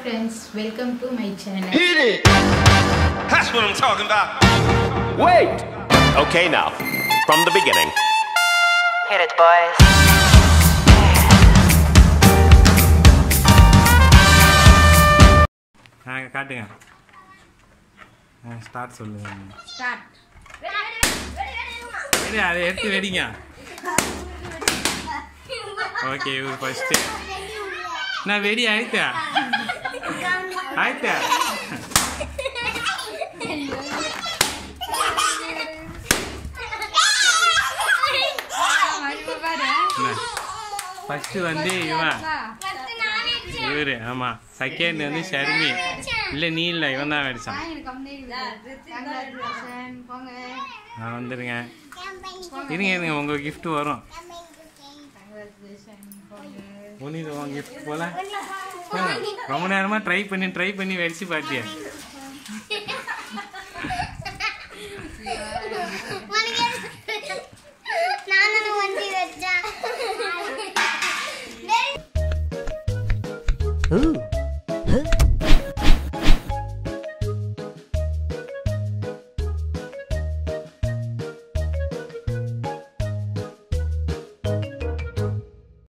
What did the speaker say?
Friends welcome to my channel Hit it! That's what I'm talking about. Wait! Okay, now, from the beginning. Hit it, boys. ஆ காட்டுங்க start சொல்லுங்க start சரி அதை எடுத்து வெடிங்க okay இவர் first நான் வெடி ஆயிட்டா ಆಯ್ತಾ ஃபஸ்ட்டு வந்து இவன் இவரு ஆமா செகண்ட் வந்து ஷர்மி இல்லை நீ இல்லை இவன் தான் வெடிச்சான் போங்க நான் வந்துடுங்க இருங்க இருங்க உங்க gift வரும் உனிது உன் gift போல ஆ, ரொம்ப நேரமா ட்ரை பண்ணி ட்ரை பண்ணி வெடிச்சு பாத்தியா ನಾನು ಒಂದು ವೆಜ್ಜ Ooh,